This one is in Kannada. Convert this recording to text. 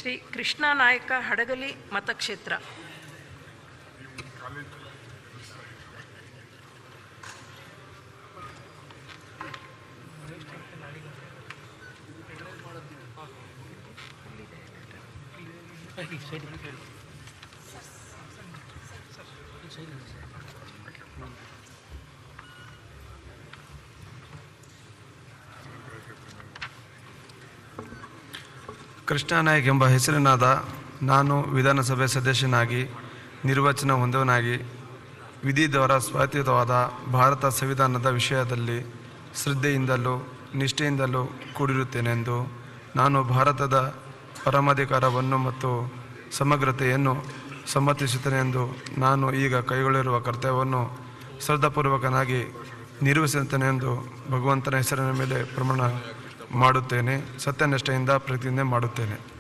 ಶ್ರೀ ಕೃಷ್ಣ ನಾಯಕ ಹಡಗಲಿ ಮತಕ್ಷೇತ್ರ ಕೃಷ್ಣ ನಾಯಕ್ ಎಂಬ ಹೆಸರಿನಾದ ನಾನು ವಿಧಾನಸಭೆ ಸದಸ್ಯನಾಗಿ ನಿರ್ವಚನ ಹೊಂದವನಾಗಿ ವಿಧಿದ್ವಾರ ಸ್ವಾಯತ್ತವಾದ ಭಾರತ ಸಂವಿಧಾನದ ವಿಷಯದಲ್ಲಿ ಶ್ರದ್ಧೆಯಿಂದಲೂ ನಿಷ್ಠೆಯಿಂದಲೂ ಕೂಡಿರುತ್ತೇನೆಂದು ನಾನು ಭಾರತದ ಪರಮಾಧಿಕಾರವನ್ನು ಮತ್ತು ಸಮಗ್ರತೆಯನ್ನು ಸಮ್ಮತಿಸುತ್ತೇನೆ ಎಂದು ನಾನು ಈಗ ಕೈಗೊಳ್ಳಿರುವ ಕರ್ತವ್ಯವನ್ನು ಶ್ರದ್ಧಾಪೂರ್ವಕನಾಗಿ ನಿರ್ವಹಿಸುತ್ತೇನೆ ಎಂದು ಭಗವಂತನ ಹೆಸರಿನ ಮೇಲೆ ಪ್ರಮಾಣ ಮಾಡುತ್ತೇನೆ ಸತ್ಯನಿಷ್ಠೆಯಿಂದ ಪ್ರತಿಜ್ಞೆ ಮಾಡುತ್ತೇನೆ